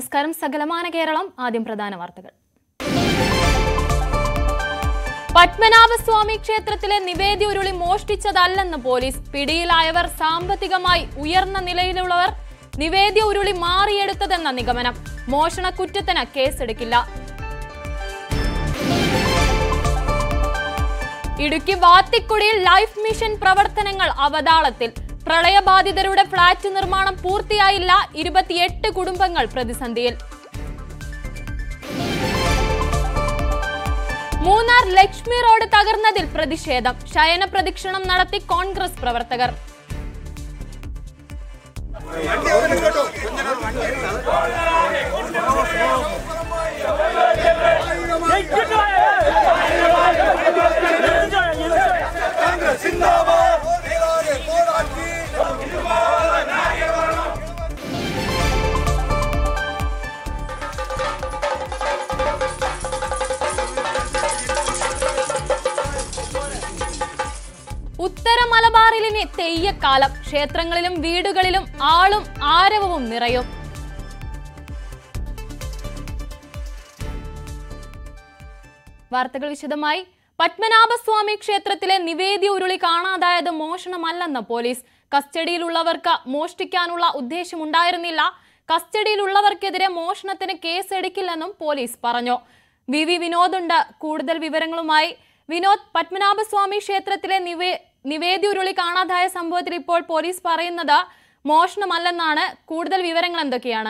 നമസ്കാരം സകലമാന കേരളം ആദ്യം പ്രധാന വാർത്തകൾ പത്മനാഭസ്വാമി ക്ഷേത്രത്തിലെ നിവേദ്യ ഉരുളി മോഷ്ടിച്ചതല്ലെന്ന് പോലീസ് പിടിയിലായവർ സാമ്പത്തികമായി ഉയർന്ന നിലയിലുള്ളവർ നിവേദ്യ ഉരുളി മാറിയെടുത്തതെന്ന നിഗമനം മോഷണക്കുറ്റത്തിന് കേസെടുക്കില്ല ഇടുക്കി വാത്തിക്കുടിയിൽ ലൈഫ് മിഷൻ പ്രവർത്തനങ്ങൾ അവതാളത്തിൽ പ്രളയബാധിതരുടെ ഫ്ളാറ്റ് നിർമ്മാണം പൂർത്തിയായില്ല ഇരുപത്തിയെട്ട് കുടുംബങ്ങൾ പ്രതിസന്ധിയിൽ മൂന്നാർ ലക്ഷ്മി റോഡ് തകർന്നതിൽ പ്രതിഷേധം ശയന പ്രദക്ഷിണം നടത്തി കോൺഗ്രസ് പ്രവർത്തകർ ഉത്തര മലബാറിലിനി തെയ്യക്കാലം ക്ഷേത്രങ്ങളിലും വീടുകളിലും ആളും ആരവവും നിറയും വാർത്തകൾ വിശദമായി പത്മനാഭസ്വാമി ക്ഷേത്രത്തിലെ നിവേദ്യ ഉരുളി കാണാതായത് മോഷണമല്ലെന്ന് പോലീസ് കസ്റ്റഡിയിലുള്ളവർക്ക് മോഷ്ടിക്കാനുള്ള ഉദ്ദേശമുണ്ടായിരുന്നില്ല കസ്റ്റഡിയിലുള്ളവർക്കെതിരെ മോഷണത്തിന് കേസെടുക്കില്ലെന്നും പോലീസ് പറഞ്ഞു വി വി വിനോദുണ്ട് കൂടുതൽ വിവരങ്ങളുമായി വിനോദ് പത്മനാഭസ്വാമി ക്ഷേത്രത്തിലെ നിവേ നിവേദ്യ ഉരുളി കാണാതായ സംഭവത്തിൽ ഇപ്പോൾ പോലീസ് പറയുന്നത് മോഷണമല്ലെന്നാണ് കൂടുതൽ വിവരങ്ങൾ എന്തൊക്കെയാണ്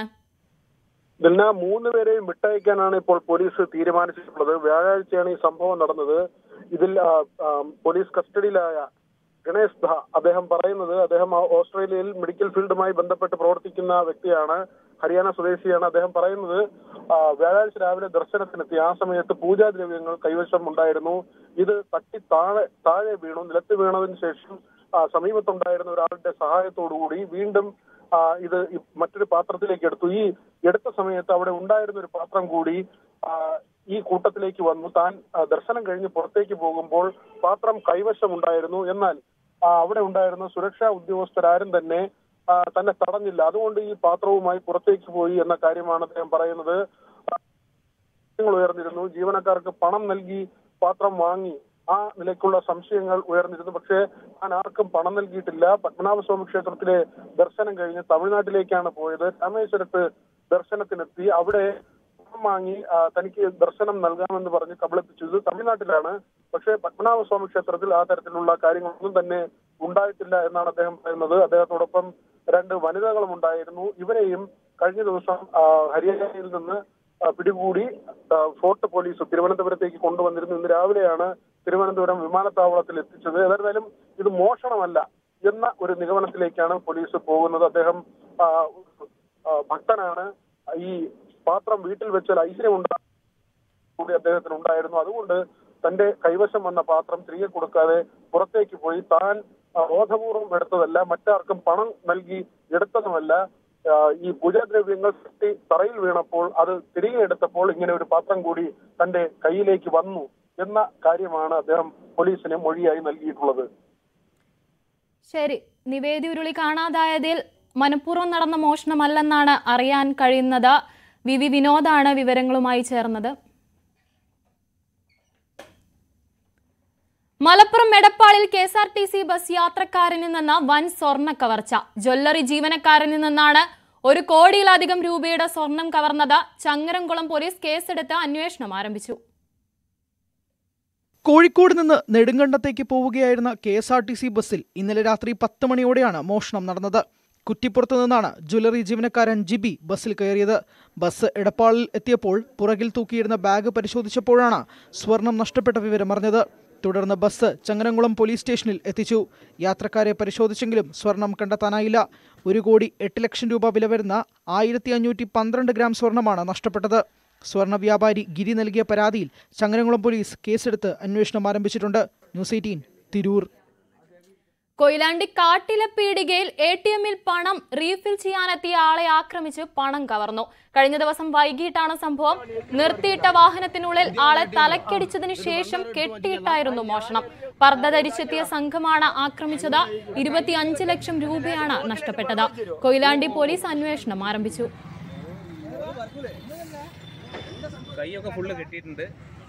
ഇതിന് മൂന്ന് പേരെയും വിട്ടയക്കാനാണ് ഇപ്പോൾ പോലീസ് തീരുമാനിച്ചിട്ടുള്ളത് വ്യാഴാഴ്ചയാണ് ഈ സംഭവം നടന്നത് ഇതിൽ ആ, ആ, പോലീസ് കസ്റ്റഡിയിലായ ഗണേഷ് ധ അദ്ദേഹം പറയുന്നത് അദ്ദേഹം ആ ഓസ്ട്രേലിയയിൽ മെഡിക്കൽ ഫീൽഡുമായി ബന്ധപ്പെട്ട് പ്രവർത്തിക്കുന്ന വ്യക്തിയാണ് ഹരിയാന സ്വദേശിയാണ് അദ്ദേഹം പറയുന്നത് ആ, വ്യാഴാഴ്ച രാവിലെ ദർശനത്തിനെത്തി ആ സമയത്ത് പൂജാദ്രവ്യങ്ങൾ കൈവശം ഉണ്ടായിരുന്നു ഇത് തട്ടി താഴെ താഴെ വീണു നിലത്ത് വീണതിന് ശേഷം ആ, സമീപത്തുണ്ടായിരുന്ന ഒരാളുടെ സഹായത്തോടുകൂടി വീണ്ടും ആ, ഇത് ഈ മറ്റൊരു പാത്രത്തിലേക്ക് എടുത്തു ഈ എടുത്ത സമയത്ത് അവിടെ ഉണ്ടായിരുന്ന ഒരു പാത്രം കൂടി ആ, ഈ കൂട്ടത്തിലേക്ക് വന്നു താൻ ആ, ദർശനം കഴിഞ്ഞ് പുറത്തേക്ക് പോകുമ്പോൾ പാത്രം കൈവശം ഉണ്ടായിരുന്നു എന്നാൽ ആ, അവിടെ ഉണ്ടായിരുന്ന സുരക്ഷാ ഉദ്യോഗസ്ഥരാരും തന്നെ ആ, തന്നെ തടഞ്ഞില്ല അതുകൊണ്ട് ഈ പാത്രവുമായി പുറത്തേക്ക് പോയി എന്ന കാര്യമാണ് അദ്ദേഹം പറയുന്നത് സംശയങ്ങൾ ഉയർന്നിരുന്നു ജീവനക്കാർക്ക് പണം നൽകി പാത്രം വാങ്ങി ആ നിലയ്ക്കുള്ള സംശയങ്ങൾ ഉയർന്നിരുന്നു പക്ഷേ താൻ ആർക്കും പണം നൽകിയിട്ടില്ല പത്മനാഭസ്വാമി ക്ഷേത്രത്തിലെ ദർശനം കഴിഞ്ഞ് തമിഴ്നാട്ടിലേക്കാണ് പോയത് രാമേശ്വരത്ത് ദർശനത്തിനെത്തി അവിടെ പണം വാങ്ങി ആ, തനിക്ക് ദർശനം നൽകാമെന്ന് പറഞ്ഞ് കബളിപ്പിച്ചത് തമിഴ്നാട്ടിലാണ് പക്ഷേ പത്മനാഭസ്വാമി ക്ഷേത്രത്തിൽ ആ തരത്തിലുള്ള കാര്യങ്ങളൊന്നും തന്നെ ഉണ്ടായിട്ടില്ല എന്നാണ് അദ്ദേഹം പറയുന്നത് അദ്ദേഹത്തോടൊപ്പം രണ്ട് വനിതകളും ഉണ്ടായിരുന്നു ഇവരെയും കഴിഞ്ഞ ദിവസം ആ, ഹരിയാനയിൽ നിന്ന് ആ, പിടികൂടി ആ, ഫോർട്ട് പോലീസ് തിരുവനന്തപുരത്തേക്ക് കൊണ്ടുവന്നിരുന്നു ഇന്ന് രാവിലെയാണ് തിരുവനന്തപുരം വിമാനത്താവളത്തിൽ എത്തിച്ചത് ഏതായാലും ഇത് മോഷണമല്ല എന്ന ഒരു നിഗമനത്തിലേക്കാണ് പോലീസ് പോകുന്നത് അദ്ദേഹം ആ, ആ, ഭക്തനാണ് ഈ പാത്രം വീട്ടിൽ വെച്ചാൽ ഐശ്വര്യം ഉണ്ടാകും കൂടി അദ്ദേഹത്തിന് ഉണ്ടായിരുന്നു അതുകൊണ്ട് തന്റെ കൈവശം വന്ന പാത്രം തിരികെ കൊടുക്കാതെ പുറത്തേക്ക് പോയി താൻ ആ, ബോധപൂർവം എടുത്തതല്ല മറ്റാർക്കും പണം നൽകി എടുത്തതുമല്ല ആ, ഈ പൂജാദ്രവ്യങ്ങൾ തട്ടി തറയിൽ വീണപ്പോൾ അത് തിരികെ എടുത്തപ്പോൾ ഇങ്ങനെ ഒരു പാത്രം കൂടി തന്റെ കയ്യിലേക്ക് വന്നു എന്ന കാര്യമാണ് അദ്ദേഹം പോലീസിന് മൊഴിയായി നൽകിയിട്ടുള്ളത് ശരി നിവേദ്യ ഉരുളി കാണാതായതിൽ മനഃപൂർവ്വം നടന്ന മോഷണമല്ലെന്നാണ് അറിയാൻ കഴിയുന്നത് വി വി വിനോദാണ് വിവരങ്ങളുമായി ചേർന്നത് മലപ്പുറം എടപ്പാളിൽ K S R T C bus യാത്രക്കാരനിൽ നിന്ന് വൻ സ്വർണ്ണ കവർച്ച ജ്വല്ലറി ജീവനക്കാരനിൽ നിന്നാണ് ഒരു കോടിയിലധികം രൂപയുടെ സ്വർണം കവർന്നത് ചങ്ങരംകുളം പോലീസ് കേസെടുത്ത് അന്വേഷണം ആരംഭിച്ചു കോഴിക്കോട് നിന്ന് നെടുങ്കണ്ടത്തേക്ക് പോവുകയായിരുന്ന K S R T C ബസ്സിൽ ഇന്നലെ രാത്രി പത്ത് മണിയോടെയാണ് മോഷണം നടന്നത് കുറ്റിപ്പുറത്ത് നിന്നാണ് ജ്വല്ലറി ജീവനക്കാരൻ ജിബി ബസ്സിൽ കയറിയത് ബസ് എടപ്പാളിൽ എത്തിയപ്പോൾ പുറകിൽ തൂക്കിയിരുന്ന ബാഗ് പരിശോധിച്ചപ്പോഴാണ് സ്വർണം നഷ്ടപ്പെട്ട വിവരം അറിഞ്ഞത് തുടർന്ന് ബസ് ചങ്ങരംകുളം പോലീസ് സ്റ്റേഷനിൽ എത്തിച്ചു യാത്രക്കാരെ പരിശോധിച്ചെങ്കിലും സ്വർണം കണ്ടെത്താനായില്ല ഒരു കോടി എട്ട് ലക്ഷം രൂപ വില വരുന്ന ആയിരത്തി അഞ്ഞൂറ്റി പന്ത്രണ്ട് ഗ്രാം സ്വർണമാണ് നഷ്ടപ്പെട്ടത് സ്വർണ്ണ വ്യാപാരി ഗിരി നൽകിയ പരാതിയിൽ ചങ്ങരംകുളം പോലീസ് കേസെടുത്ത് അന്വേഷണം ആരംഭിച്ചിട്ടുണ്ട് ന്യൂസ് എയ്റ്റീൻ തിരൂർ കൊയിലാണ്ടി കാട്ടിലെ പീടികയിൽ എ ടി എമ്മിൽ പണം റീഫിൽ ചെയ്യാനെത്തിയ ആളെ ആക്രമിച്ച് പണം കവർന്നു കഴിഞ്ഞ ദിവസം വൈകിട്ടാണ് സംഭവം നിർത്തിയിട്ട വാഹനത്തിനുള്ളിൽ ആളെ തലക്കടിച്ചതിനു ശേഷം കെട്ടിയിട്ടായിരുന്നു മോഷണം പർദ്ദ ധരിച്ചെത്തിയ സംഘമാണ് ആക്രമിച്ചത് ഇരുപത്തിയഞ്ച് ലക്ഷം രൂപയാണ് നഷ്ടപ്പെട്ടത് കൊയിലാണ്ടി പോലീസ് അന്വേഷണം ആരംഭിച്ചു കൈയൊക്കെ ഫുള്ള് കെട്ടിയിട്ടുണ്ട്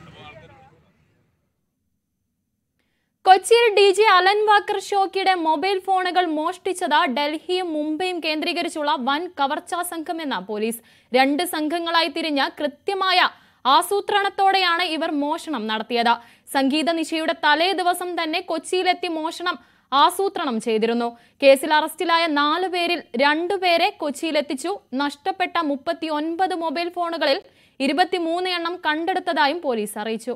കൊച്ചിയിൽ ഡി ജെ അലൻ വാക്കർ ഷോക്കിയുടെ മൊബൈൽ ഫോണുകൾ മോഷ്ടിച്ചത് ഡൽഹിയും മുംബൈയും കേന്ദ്രീകരിച്ചുള്ള വൻ കവർച്ചാ സംഘമെന്ന പോലീസ് രണ്ട് സംഘങ്ങളായി തിരിഞ്ഞ് കൃത്യമായ ആസൂത്രണത്തോടെയാണ് ഇവർ മോഷണം നടത്തിയത് സംഗീത നിശയുടെ തലേ ദിവസം തന്നെ കൊച്ചിയിലെത്തി മോഷണം ആസൂത്രണം ചെയ്തിരുന്നു കേസിൽ അറസ്റ്റിലായ നാലു പേരിൽ രണ്ടുപേരെ കൊച്ചിയിലെത്തിച്ചു നഷ്ടപ്പെട്ട മുപ്പത്തി ഒൻപത് മൊബൈൽ ഫോണുകളിൽ ഇരുപത്തിമൂന്ന് എണ്ണം കണ്ടെടുത്തതായും പോലീസ് അറിയിച്ചു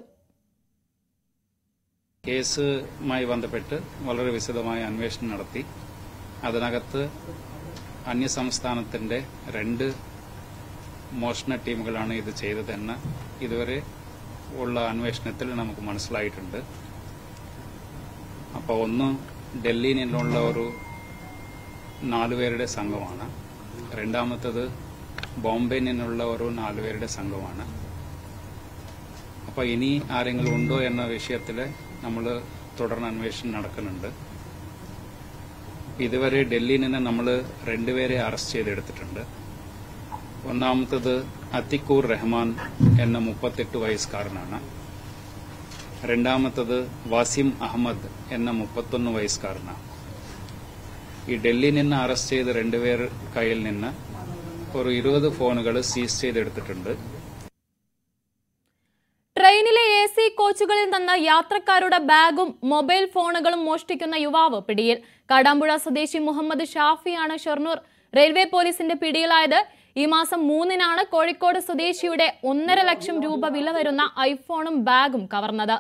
കേസുമായി ബന്ധപ്പെട്ട് വളരെ വിശദമായ അന്വേഷണം നടത്തി അതിനകത്ത് അന്യസംസ്ഥാനത്തിന്റെ രണ്ട് മോഷണ ടീമുകളാണ് ഇത് ചെയ്തതെന്ന് ഇതുവരെ ഉള്ള അന്വേഷണത്തിൽ നമുക്ക് മനസ്സിലായിട്ടുണ്ട് അപ്പോൾ ഒന്ന് ഡൽഹിയിൽ നിന്നുള്ള ഒരു നാലുപേരുടെ സംഘമാണ് രണ്ടാമത്തത് ബോംബെയിൽ നിന്നുള്ള ഒരു നാലുപേരുടെ സംഘമാണ് അപ്പോൾ ഇനി ആരെങ്കിലും ഉണ്ടോ എന്ന വിഷയത്തിൽ നമ്മൾ തുടർന്ന് അന്വേഷണം നടക്കുന്നുണ്ട് ഇതുവരെ ഡൽഹിയിൽ നിന്ന് നമ്മൾ രണ്ടുപേരെ അറസ്റ്റ് ചെയ്തെടുത്തിട്ടുണ്ട് ഒന്നാമത്തത് അത്തിക്കൂർ റഹ്മാൻ എന്ന മുപ്പത്തെട്ട് വയസ്സുകാരനാണ് രണ്ടാമത്തത് വാസിം അഹമ്മദ് എന്ന മുപ്പത്തൊന്ന് വയസ്സുകാരനാണ് ഈ ഡൽഹിയിൽ നിന്ന് അറസ്റ്റ് ചെയ്ത രണ്ടുപേർ കയ്യിൽ നിന്ന് ഒരു ഇരുപത് ഫോണുകൾ സീസ് ചെയ്തെടുത്തിട്ടുണ്ട് ട്രെയിനിലെ എ സി കോച്ചുകളിൽ നിന്ന് യാത്രക്കാരുടെ ബാഗും മൊബൈൽ ഫോണുകളും മോഷ്ടിക്കുന്ന യുവാവ് പിടിയിൽ കാടാമ്പുഴ സ്വദേശി മുഹമ്മദ് ഷാഫിയാണ് ഷൊർണൂർ റെയിൽവേ പോലീസിന്റെ പിടിയിലായത് ഈ മാസം മൂന്നിനാണ് കോഴിക്കോട് സ്വദേശിയുടെ ഒന്നര ലക്ഷം രൂപ വില വരുന്ന ഐഫോണും ബാഗും കവർന്നത്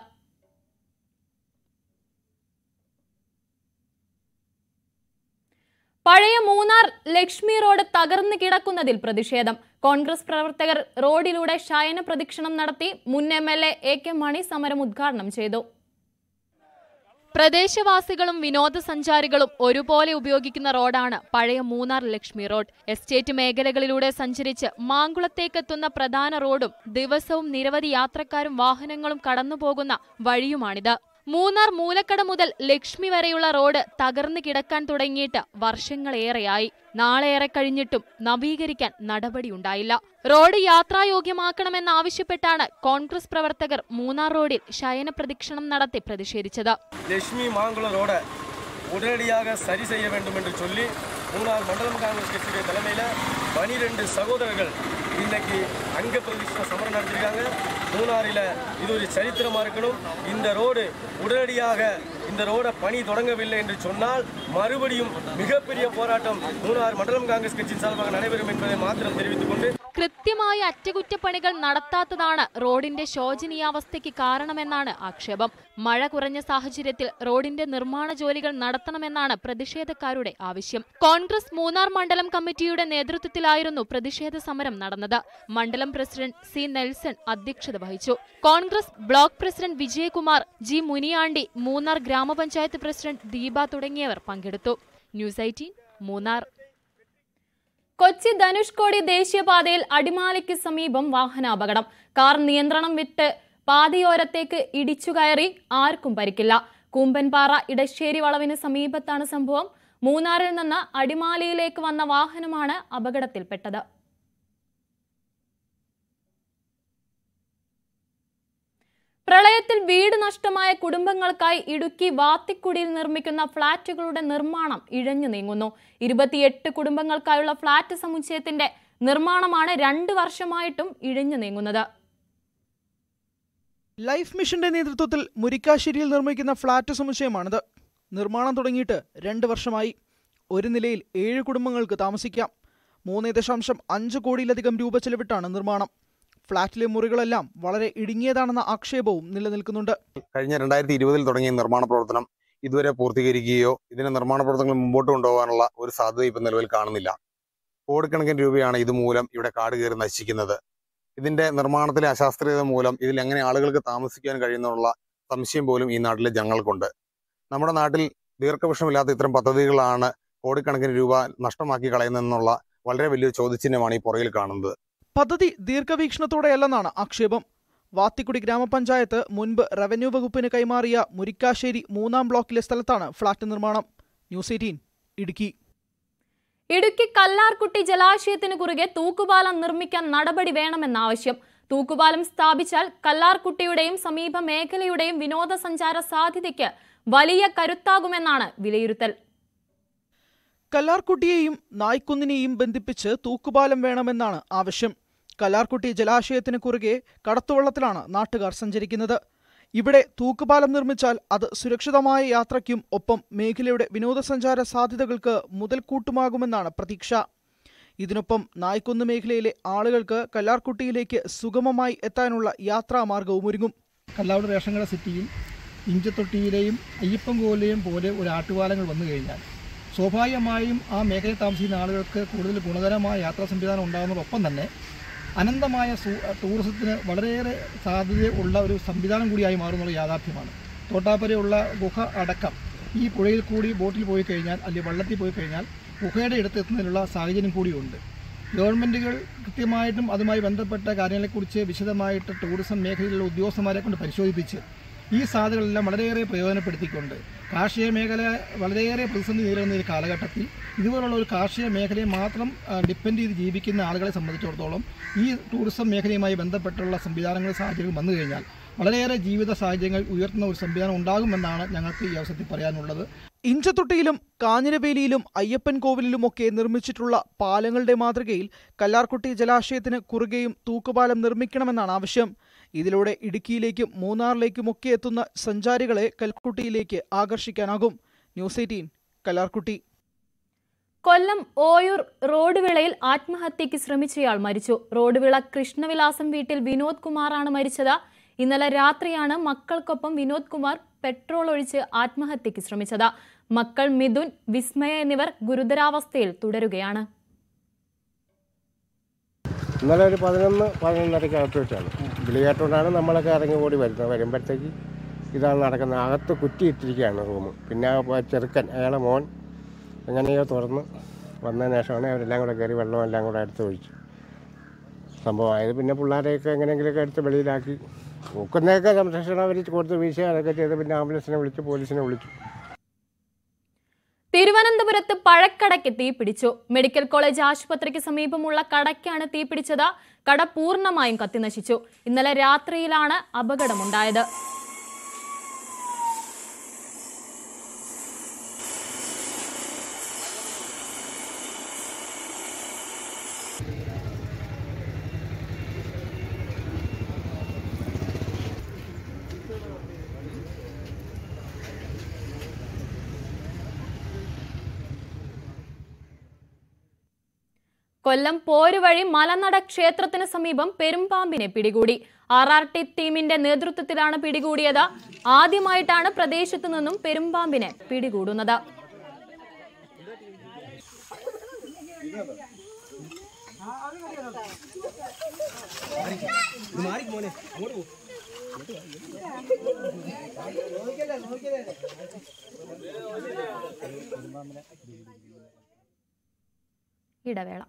പഴയ മൂന്നാർ ലക്ഷ്മി റോഡ് തകർന്നു കിടക്കുന്നതിൽ പ്രതിഷേധം കോൺഗ്രസ് പ്രവർത്തകർ റോഡിലൂടെ ശയന പ്രദക്ഷിണം നടത്തി മുൻ M L A A K Mani സമരം ഉദ്ഘാടനം ചെയ്തു പ്രദേശവാസികളും വിനോദസഞ്ചാരികളും ഒരുപോലെ ഉപയോഗിക്കുന്ന റോഡാണ് പഴയ മൂന്നാർ ലക്ഷ്മി റോഡ് എസ്റ്റേറ്റ് മേഖലകളിലൂടെ സഞ്ചരിച്ച് മാങ്കുളത്തേക്കെത്തുന്ന പ്രധാന റോഡും ദിവസവും നിരവധി യാത്രക്കാരും വാഹനങ്ങളും കടന്നുപോകുന്ന വഴിയുമാണിത് മൂന്നാർ മൂലക്കട മുതൽ ലക്ഷ്മി വരെയുള്ള റോഡ് തകർന്നു കിടക്കാൻ തുടങ്ങിയിട്ട് വർഷങ്ങളേറെയായി നാളെയേറെ കഴിഞ്ഞിട്ടും നവീകരിക്കാൻ നടപടിയുണ്ടായില്ല റോഡ് യാത്രായോഗ്യമാക്കണമെന്നാവശ്യപ്പെട്ടാണ് കോൺഗ്രസ് പ്രവർത്തകർ മൂന്നാർ റോഡിൽ ശയന പ്രദക്ഷിണം നടത്തി പ്രതിഷേധിച്ചത് லட்சுமி மாங்குளம் ரோட உடனடியாக சரி செய்ய வேண்டும் என்று சொல்லி மூணார் மண்டலம் காங்கிரஸ் கட்சியுடைய தலைமையில் பனிரெண்டு சகோதரர்கள் இன்னைக்கு அங்க பிரதிஷ்ட சமரம் நடத்திருக்காங்க மூணாறில் இது ஒரு சரித்திரமாக இருக்கணும் இந்த ரோடு உடனடியாக இந்த ரோட பணி தொடங்கவில்லை என்று சொன்னால் மறுபடியும் மிகப்பெரிய போராட்டம் மூணார் மண்டலம் காங்கிரஸ் கட்சியின் சார்பாக நடைபெறும் என்பதை மாத்திரம் தெரிவித்துக் கொண்டு കൃത്യമായ അറ്റകുറ്റപ്പണികൾ നടത്താത്തതാണ് റോഡിന്റെ ശോചനീയാവസ്ഥയ്ക്ക് കാരണമെന്നാണ് ആക്ഷേപം മഴ കുറഞ്ഞ സാഹചര്യത്തിൽ റോഡിന്റെ നിർമ്മാണ ജോലികൾ നടത്തണമെന്നാണ് പ്രതിഷേധക്കാരുടെ ആവശ്യം കോൺഗ്രസ് മൂന്നാർ മണ്ഡലം കമ്മിറ്റിയുടെ നേതൃത്വത്തിലായിരുന്നു പ്രതിഷേധ സമരം നടന്നത് മണ്ഡലം പ്രസിഡന്റ് സി നെൽസൺ അധ്യക്ഷത വഹിച്ചു Congress block president Vijayakumar G Muniyandi Munnar ഗ്രാമപഞ്ചായത്ത് പ്രസിഡന്റ് ദീപ തുടങ്ങിയവർ പങ്കെടുത്തു ന്യൂസ് എയ്റ്റീൻ മൂന്നാർ കൊച്ചി ധനുഷ്കോടി ദേശീയപാതയിൽ അടിമാലിക്ക് സമീപം വാഹനാപകടം കാർ നിയന്ത്രണം വിട്ട് പാതയോരത്തേക്ക് ഇടിച്ചു കയറി ആർക്കും പരിക്കില്ല കൂമ്പൻപാറ ഇടശ്ശേരി വളവിന് സമീപത്താണ് സംഭവം മൂന്നാറിൽ നിന്ന് അടിമാലിയിലേക്ക് വന്ന വാഹനമാണ് അപകടത്തിൽപ്പെട്ടത് പ്രളയത്തിൽ വീട് നഷ്ടമായ കുടുംബങ്ങൾക്കായി ഇടുക്കി വാത്തിക്കുടിയിൽ നിർമ്മിക്കുന്ന ഫ്ളാറ്റുകളുടെ നിർമ്മാണം ഇഴഞ്ഞു നീങ്ങുന്നു ഇരുപത്തിയെട്ട് കുടുംബങ്ങൾക്കായുള്ള ഫ്ളാറ്റ് സമുച്ചയത്തിന്റെ നിർമ്മാണമാണ് രണ്ട് വർഷമായിട്ടും ഇഴഞ്ഞു നീങ്ങുന്നത് ലൈഫ് മിഷന്റെ നേതൃത്വത്തിൽ മുരിക്കാശ്ശേരിയിൽ നിർമ്മിക്കുന്ന ഫ്ളാറ്റ് സമുച്ചയമാണിത് നിർമ്മാണം തുടങ്ങിയിട്ട് രണ്ട് വർഷമായി ഒരു നിലയിൽ ഏഴ് കുടുംബങ്ങൾക്ക് താമസിക്കാം മൂന്ന് ദശാംശം അഞ്ച് കോടിയിലധികം രൂപ ചെലവിട്ടാണ് നിർമ്മാണം ഫ്ളാറ്റിലെ മുറികളെല്ലാം വളരെ ഇടുങ്ങിയതാണെന്ന ആക്ഷേപവും നിലനിൽക്കുന്നുണ്ട് കഴിഞ്ഞ രണ്ടായിരത്തി ഇരുപതിൽ തുടങ്ങിയ നിർമ്മാണ പ്രവർത്തനം ഇതുവരെ പൂർത്തീകരിക്കുകയോ ഇതിന്റെ നിർമ്മാണ പ്രവർത്തനങ്ങൾ മുമ്പോട്ട് കൊണ്ടുപോകാനുള്ള ഒരു സാധ്യത ഇപ്പം നിലവിൽ കാണുന്നില്ല കോടിക്കണക്കിന് രൂപയാണ് ഇതുമൂലം ഇവിടെ കാട് കയറി നശിക്കുന്നത് ഇതിന്റെ നിർമ്മാണത്തിലെ അശാസ്ത്രീയത മൂലം ഇതിൽ എങ്ങനെ ആളുകൾക്ക് താമസിക്കാൻ കഴിയുന്നുള്ള സംശയം പോലും ഈ നാട്ടിലെ ജനങ്ങൾക്കുണ്ട് നമ്മുടെ നാട്ടിൽ ദീർഘവൃക്ഷമില്ലാത്ത ഇത്തരം പദ്ധതികളാണ് കോടിക്കണക്കിന് രൂപ നഷ്ടമാക്കി കളയുന്നതെന്നുള്ള വളരെ വലിയൊരു ചോദ്യചിഹ്നമാണ് ഈ പുറകിൽ കാണുന്നത് പദ്ധതി ദീർഘവീക്ഷണത്തോടെയല്ലെന്നാണ് ആക്ഷേപം വാത്തിക്കുടി ഗ്രാമപഞ്ചായത്ത് മുൻപ് റവന്യൂ വകുപ്പിന് കൈമാറിയ മുരിക്കാശ്ശേരി മൂന്നാം ബ്ലോക്കിലെ സ്ഥലത്താണ് ഫ്ളാറ്റ് നിർമ്മാണം ന്യൂസ് എയ്റ്റീൻ ഇടുക്കി ഇടുക്കി കല്ലാർകുട്ടി ജലാശയത്തിന് കുറുകെ തൂക്കുപാലം നിർമ്മിക്കാൻ നടപടി വേണമെന്ന ആവശ്യം തൂക്കുപാലം സ്ഥാപിച്ചാൽ കല്ലാർകുട്ടിയുടെയും സമീപ മേഖലയുടെയും വിനോദസഞ്ചാര സാധ്യതയ്ക്ക് വലിയ കരുത്താകുമെന്നാണ് വിലയിരുത്തൽ കല്ലാർകുട്ടിയെയും നായ്ക്കുന്നിനെയും ബന്ധിപ്പിച്ച് തൂക്കുപാലം വേണമെന്നാണ് ആവശ്യം കല്ലാർകുട്ടി ജലാശയത്തിന് കുറുകെ കടത്തുവള്ളത്തിലാണ് നാട്ടുകാർ സഞ്ചരിക്കുന്നത് ഇവിടെ തൂക്കുപാലം നിർമ്മിച്ചാൽ അത് സുരക്ഷിതമായ യാത്രയ്ക്കും ഒപ്പം മേഖലയുടെ വിനോദസഞ്ചാര സാധ്യതകൾക്ക് മുതൽക്കൂട്ടുമാകുമെന്നാണ് പ്രതീക്ഷ ഇതിനൊപ്പം നായ്ക്കുന്ന് മേഖലയിലെ ആളുകൾക്ക് കല്ലാർകുട്ടിയിലേക്ക് സുഗമമായി എത്താനുള്ള യാത്രാമാർഗവും ഒരുങ്ങും കല്ലാവട് റേഷൻകട സിറ്റിയും ഇഞ്ചത്തൊട്ടിയിലെയും അയ്യപ്പൻകോലിലെയും പോലെ ഒരു ആട്ടുപാലങ്ങൾ വന്നു കഴിഞ്ഞാൽ സ്വാഭാവികമായും ആ മേഖലയിൽ താമസിക്കുന്ന ആളുകൾക്ക് കൂടുതൽ ഗുണകരമായ യാത്രാ സംവിധാനം ഉണ്ടാകുന്നതോടൊപ്പം തന്നെ അനന്തമായ സു- ടൂറിസത്തിന് വളരെയേറെ സാധ്യത ഉള്ള ഒരു സംവിധാനം കൂടിയായി മാറുന്നുള്ള യാഥാർത്ഥ്യമാണ് തോട്ടാപ്പരയുള്ള ഗുഹ അടക്കം ഈ പുഴയിൽ കൂടി ബോട്ടിൽ പോയി കഴിഞ്ഞാൽ അല്ലെങ്കിൽ വള്ളത്തിൽ പോയി കഴിഞ്ഞാൽ ഗുഹയുടെ അടുത്തെത്തുന്നതിനുള്ള സാഹചര്യം കൂടിയുണ്ട് ഗവൺമെൻറ്റുകൾ കൃത്യമായിട്ടും അതുമായി ബന്ധപ്പെട്ട കാര്യങ്ങളെക്കുറിച്ച് വിശദമായിട്ട് ടൂറിസം മേഖലയിലുള്ള ഉദ്യോഗസ്ഥന്മാരെ കൊണ്ട് പരിശോധിപ്പിച്ച് ഈ സാധ്യതകളെല്ലാം വളരെയേറെ പ്രയോജനപ്പെടുത്തിക്കൊണ്ട് കാർഷിക മേഖല വളരെയേറെ പ്രതിസന്ധി നേരിടുന്ന ഒരു കാലഘട്ടത്തിൽ ഇതുപോലുള്ള ഒരു കാർഷിക മേഖലയെ മാത്രം ആ, ഡിപ്പെൻഡ് ചെയ്ത് ജീവിക്കുന്ന ആളുകളെ സംബന്ധിച്ചിടത്തോളം ഈ ടൂറിസം മേഖലയുമായി ബന്ധപ്പെട്ടുള്ള സംവിധാനങ്ങൾ സാഹചര്യങ്ങൾ വന്നു കഴിഞ്ഞാൽ വളരെയേറെ ജീവിത സാഹചര്യങ്ങൾ ഉയർത്തുന്ന ഒരു സംവിധാനം ഉണ്ടാകുമെന്നാണ് ഞങ്ങൾക്ക് ഈ അവസരത്തിൽ പറയാനുള്ളത് ഇഞ്ചത്തൊട്ടിയിലും കാഞ്ഞിരവേലിയിലും അയ്യപ്പൻ കോവിലിലുമൊക്കെ നിർമ്മിച്ചിട്ടുള്ള പാലങ്ങളുടെ മാതൃകയിൽ കല്ലാർകുട്ടി ജലാശയത്തിന് കുറുകെയും തൂക്കുപാലം നിർമ്മിക്കണമെന്നാണ് ആവശ്യം ഇതിലൂടെ ഇടുക്കിയിലേക്കും മൂന്നാറിലേക്കുമൊക്കെ എത്തുന്ന സഞ്ചാരികളെ കൽക്കുട്ടിയിലേക്ക് ആകർഷിക്കാനാകും news eighteen Kallarkutty Kollam Oyoor road വിളയിൽ ആത്മഹത്യയ്ക്ക് ശ്രമിച്ചയാൾ മരിച്ചു റോഡ് വിള കൃഷ്ണവിലാസം വീട്ടിൽ വിനോദ് കുമാറാണ് മരിച്ചത് ഇന്നലെ രാത്രിയാണ് മക്കൾക്കൊപ്പം വിനോദ് കുമാർ പെട്രോൾ ഒഴിച്ച് ആത്മഹത്യയ്ക്ക് ശ്രമിച്ചത് മക്കൾ മിഥുൻ വിസ്മയ എന്നിവർ ഗുരുതരാവസ്ഥയിൽ തുടരുകയാണ് ഇന്നലെ ഒരു പതിനൊന്ന് പതിനൊന്നരയ്ക്ക് അകത്ത് വെച്ചാണ് വിളി കേട്ടുകൊണ്ടാണ് നമ്മളൊക്കെ ഇറങ്ങി ഓടി വരുന്നത് വരുമ്പോഴത്തേക്ക് ഇതാണ് നടക്കുന്നത് അകത്ത് കുറ്റിയിട്ടിരിക്കുകയാണ് റൂം പിന്നെ ആ പ- ചെറുക്കൻ അയാളെ മോൻ എങ്ങനെയോ തുറന്ന് വന്നതിന് ശേഷമാണ് അവരെല്ലാം കൂടെ കയറി വെള്ളം എല്ലാം കൂടെ എടുത്ത് ഒഴിച്ചു സംഭവമായത് പിന്നെ പിള്ളേരെയൊക്കെ എങ്ങനെയെങ്കിലുമൊക്കെ എടുത്ത് വെളിയിലാക്കി നോക്കുന്നതൊക്കെ സംരക്ഷണം അവർ കൊടുത്ത് വീശുക അതൊക്കെ ചെയ്ത് പിന്നെ ആംബുലൻസിനെ വിളിച്ച് പോലീസിനെ വിളിച്ചു തിരുവനന്തപുരത്ത് പഴക്കടയ്ക്ക് തീപിടിച്ചു മെഡിക്കൽ കോളേജ് ആശുപത്രിക്ക് സമീപമുള്ള കടയ്ക്കാണ് തീപിടിച്ചത് കട പൂർണ്ണമായും കത്തിനശിച്ചു ഇന്നലെ രാത്രിയിലാണ് അപകടമുണ്ടായത് കൊല്ലം പോരുവഴി മലനട ക്ഷേത്രത്തിന് സമീപം പെരുമ്പാമ്പിനെ പിടികൂടി ആർ ആർ ടി ടീമിന്റെ നേതൃത്വത്തിലാണ് പിടികൂടിയത് ആദ്യമായിട്ടാണ് പ്രദേശത്തു നിന്നും പെരുമ്പാമ്പിനെ പിടികൂടുന്നത് ഇടവേള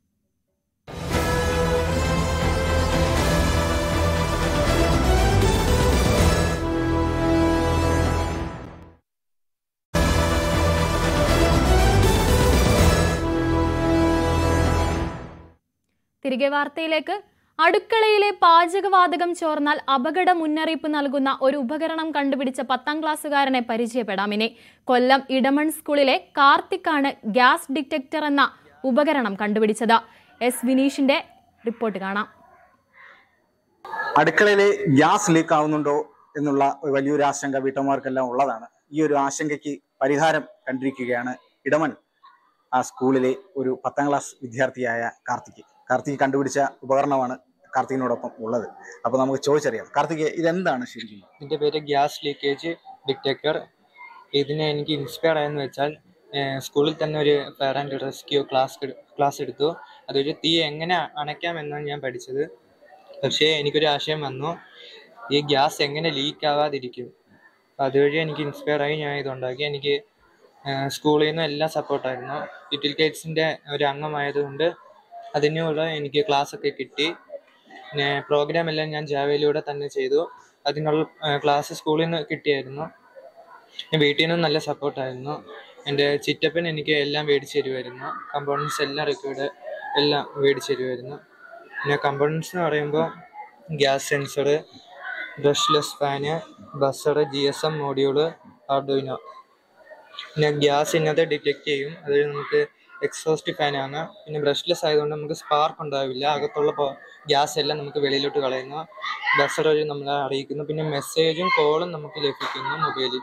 തിരികെ വാർത്തയിലേക്ക് അടുക്കളയിലെ പാചകവാതകം ചോർന്നാൽ അപകട മുന്നറിയിപ്പ് നൽകുന്ന ഒരു ഉപകരണം കണ്ടുപിടിച്ച പത്താം ക്ലാസ്സുകാരനെ പരിചയപ്പെടാം ഇനി കൊല്ലം ഇടമൺ സ്കൂളിലെ കാർത്തിക്കാണ് ഗ്യാസ് ഡിറ്റക്ടർ എന്ന ഉപകരണം കണ്ടുപിടിച്ചത് എസ് വിനീഷിന്റെ റിപ്പോർട്ട് കാണാം അടുക്കളയിൽ ഗ്യാസ് ലീക്ക് ആവുന്നുണ്ടോ എന്നുള്ള ഒരു വലിയൊരു ആശങ്ക വീട്ടമ്മമാർക്കെല്ലാം ഉള്ളതാണ് ഈ ഒരു ആശങ്കയ്ക്ക് പരിഹാരം കണ്ടിരിക്കുകയാണ് ഇടമൺ ആ സ്കൂളിലെ ഒരു പത്താം ക്ലാസ് വിദ്യാർത്ഥിയായ കാർത്തിക് കാർത്തിക് കണ്ടുപിടിച്ച ഉപകരണമാണ് കാർത്തികിനോടൊപ്പം ഉള്ളത് അപ്പൊ നമുക്ക് ചോദിച്ചറിയാം കാർത്തിക് ഇതെന്താണ് ശരിക്കും ഇതിന്റെ പേര് ഗ്യാസ് ലീക്കേജ് ഡിറ്റക്ടർ ഇതിനെ എനിക്ക് ഇൻസ്പയർ ആയെന്ന് വെച്ചാൽ ഏഹ് സ്കൂളിൽ തന്നെ ഒരു fire and rescue class class എടുത്തു അതൊരു തീ എങ്ങനെ അണയ്ക്കാമെന്നാണ് ഞാൻ പഠിച്ചത് പക്ഷേ എനിക്കൊരു ആശയം വന്നു ഈ ഗ്യാസ് എങ്ങനെ ലീക്ക് ആവാതിരിക്കും അപ്പം അതുവഴി എനിക്ക് ഇൻസ്പയർ ആയി ഞാൻ ഇതുണ്ടാക്കി എനിക്ക് ഏഹ് സ്കൂളിൽ നിന്ന് എല്ലാം സപ്പോർട്ടായിരുന്നു ലിറ്റിൽ കേറ്റ്സിൻ്റെ ഒരു അംഗമായതുകൊണ്ട് അതിനുള്ള എനിക്ക് ക്ലാസ് ഒക്കെ കിട്ടി പിന്നെ പ്രോഗ്രാം എല്ലാം ഞാൻ ജാവയിലൂടെ തന്നെ ചെയ്തു അതിനുള്ള ക്ലാസ് സ്കൂളിൽ നിന്ന് കിട്ടിയായിരുന്നു പിന്നെ വീട്ടിൽ നിന്നും നല്ല സപ്പോർട്ടായിരുന്നു എൻ്റെ ചിറ്റപ്പൻ എനിക്ക് എല്ലാം മേടിച്ച് തരുമായിരുന്നു കമ്പോണൻസ് എല്ലാം റെക്കോർഡ് എല്ലാം മേടിച്ച് തരുമായിരുന്നു പിന്നെ കമ്പോണൻസ് എന്ന് പറയുമ്പോൾ gas sensor brushless fan buzzer G S M module Arduino പിന്നെ ഗ്യാസ് ഇന്നത്തെ ഡിറ്റക്ട് ചെയ്യും അത് നമുക്ക് എക്സോസ്റ്റ് ഫാനാണ് പിന്നെ ബ്രഷ്ലെസ് ആയതുകൊണ്ട് നമുക്ക് സ്പാർക്ക് ഉണ്ടാവില്ല അകത്തുള്ള ഗ്യാസ് എല്ലാം നമുക്ക് വെളിയിലോട്ട് കളയുന്നു ബസർ വഴി നമ്മളെ അറിയിക്കുന്നു പിന്നെ മെസ്സേജും കോളും നമുക്ക് ലഭിക്കുന്നു മൊബൈലിൽ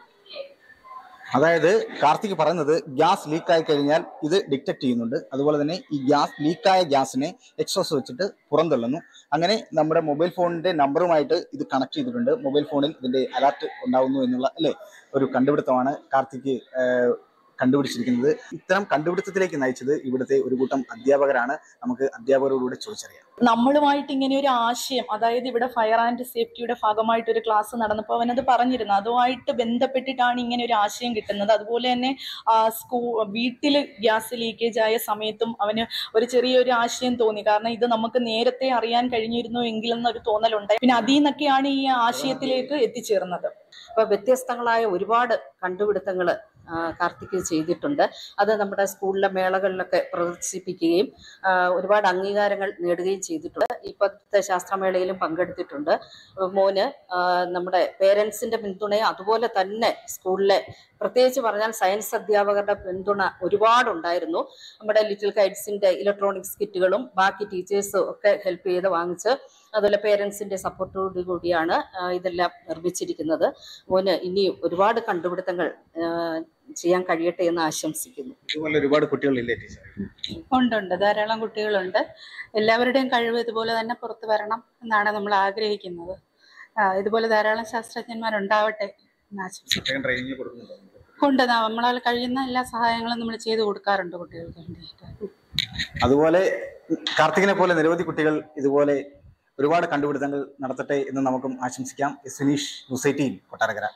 അതായത് കാർത്തിക് പറയുന്നത് ഗ്യാസ് ലീക്ക് ആയി കഴിഞ്ഞാൽ ഇത് ഡിറ്റക്ട് ചെയ്യുന്നുണ്ട് അതുപോലെ തന്നെ ഈ ഗ്യാസ് ലീക്കായ ഗ്യാസിനെ എക്സോസ് വെച്ചിട്ട് പുറന്തള്ളുന്നു അങ്ങനെ നമ്മുടെ മൊബൈൽ ഫോണിന്റെ നമ്പറുമായിട്ട് ഇത് കണക്ട് ചെയ്തിട്ടുണ്ട് മൊബൈൽ ഫോണിൽ ഇതിന്റെ അലർട്ട് ഉണ്ടാവുന്നു എന്നുള്ള അല്ലേ ഒരു കണ്ടുപിടുത്തമാണ് കാർത്തിക് ഏഹ്, കണ്ടുപിടിച്ചിരിക്കുന്നത് ഇത്തരം കണ്ടുപിടുത്തത്തിലേക്ക് നയിച്ചത് ഇവിടുത്തെ ഒരു കൂട്ടം അധ്യാപകരാണ് നമുക്ക് അധ്യാപകരോടുകൂടെ ചോദിച്ചറിയാം നമ്മളുമായിട്ട് ഇങ്ങനെ ഒരു ആശയം അതായത് ഇവിടെ ഫയർ ആൻഡ് സേഫ്റ്റിയുടെ ഭാഗമായിട്ട് ഒരു ക്ലാസ് നടന്നപ്പോൾ അവനത് പറഞ്ഞിരുന്നു അതുമായിട്ട് ബന്ധപ്പെട്ടിട്ടാണ് ഇങ്ങനെ ഒരു ആശയം കിട്ടുന്നത് അതുപോലെ തന്നെ സ്കൂ വീട്ടിൽ ഗ്യാസ് ലീക്കേജ് ആയ സമയത്തും അവന് ഒരു ചെറിയൊരു ആശയം തോന്നി കാരണം ഇത് നമുക്ക് നേരത്തെ അറിയാൻ കഴിഞ്ഞിരുന്നു എങ്കിലെന്നൊരു തോന്നലുണ്ടായി പിന്നെ അതിൽ നിന്നൊക്കെയാണ് ഈ ആശയത്തിലേക്ക് എത്തിച്ചേർന്നത് അപ്പൊ വ്യത്യസ്തങ്ങളായ ഒരുപാട് കണ്ടുപിടുത്തങ്ങൾ കാർത്തിക് ചെയ്തിട്ടുണ്ട് അത് നമ്മുടെ സ്കൂളിലെ മേളകളിലൊക്കെ പ്രദർശിപ്പിക്കുകയും ആ, ഒരുപാട് അംഗീകാരങ്ങൾ നേടുകയും ചെയ്തിട്ടുണ്ട് ഇപ്പോഴത്തെ ശാസ്ത്രമേളയിലും പങ്കെടുത്തിട്ടുണ്ട് മോന് ആ, നമ്മുടെ പേരൻസിന്റെ പിന്തുണയും അതുപോലെ തന്നെ സ്കൂളിലെ പ്രത്യേകിച്ച് പറഞ്ഞാൽ സയൻസ് അധ്യാപകരുടെ പിന്തുണ ഒരുപാടുണ്ടായിരുന്നു നമ്മുടെ ലിറ്റിൽ കൈറ്റ്സിന്റെ ഇലക്ട്രോണിക്സ് കിറ്റുകളും ബാക്കി ടീച്ചേഴ്സും ഒക്കെ ഹെൽപ്പ് ചെയ്ത് വാങ്ങിച്ച് അതുപോലെ പേരൻസിന്റെ സപ്പോർട്ടോടു കൂടിയാണ് ആ, ഇതെല്ലാം നിർമ്മിച്ചിരിക്കുന്നത് മോന് ഇനിയും ഒരുപാട് കണ്ടുപിടുത്തങ്ങൾ ആ, ചെയ്യാൻ കഴിയട്ടെ എന്ന് ആശംസിക്കുന്നു ഇതുപോലെ ഒരുപാട് കുട്ടികളില്ലേ ടീച്ചർ ഉണ്ട് ഉണ്ട് ധാരാളം കുട്ടികളുണ്ട് എല്ലാവരുടെയും കഴിവ് ഇതുപോലെ തന്നെ പുറത്തു വരണം എന്നാണ് നമ്മൾ ആഗ്രഹിക്കുന്നത് ആ, ഇതുപോലെ ധാരാളം ശാസ്ത്രജ്ഞന്മാരുണ്ടാവട്ടെ എന്ന് ആശംസിക്കുന്നു ട്രെയിനിങ് കൊടുക്കുന്നുണ്ടോ ഉണ്ട് ന- നമ്മളാൽ കഴിയുന്ന എല്ലാ സഹായങ്ങളും നമ്മൾ ചെയ്തു കൊടുക്കാറുണ്ട് കുട്ടികൾക്ക് വേണ്ടിയിട്ട് അതുപോലെ കാർത്തികിനെ പോലെ നിരവധി കുട്ടികൾ ഇതുപോലെ ഒരുപാട് കണ്ടുപിടുത്തങ്ങൾ നടത്തട്ടെ എന്ന് നമുക്കും ആശംസിക്കാം എസ് വിനീഷ് ന്യൂസ് കൊട്ടാരക്കര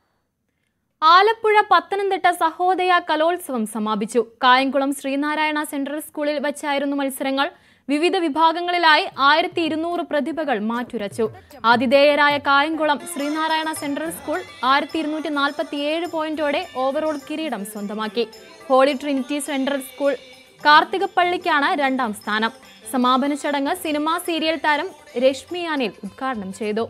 ആലപ്പുഴ പത്തനംതിട്ട സഹോദയ കലോത്സവം സമാപിച്ചു കായംകുളം ശ്രീനാരായണ സെൻട്രൽ സ്കൂളിൽ വച്ചായിരുന്നു മത്സരങ്ങൾ വിവിധ വിഭാഗങ്ങളിലായി ആയിരത്തി ഇരുന്നൂറ് പ്രതിഭകൾ മാറ്റുരച്ചു ആതിഥേയരായ കായംകുളം ശ്രീനാരായണ സെൻട്രൽ സ്കൂൾ ആയിരത്തി ഇരുന്നൂറ്റി നാൽപ്പത്തിയേഴ് പോയിന്റോടെ ഓവറോൾ കിരീടം സ്വന്തമാക്കി ഹോളി ട്രിനിറ്റി സെൻട്രൽ സ്കൂൾ കാർത്തികപ്പള്ളിക്കാണ് രണ്ടാം സ്ഥാനം സമാപന ചടങ്ങ് സിനിമാ സീരിയൽ താരം രശ്മി അനിൽ ഉദ്ഘാടനം ചെയ്തു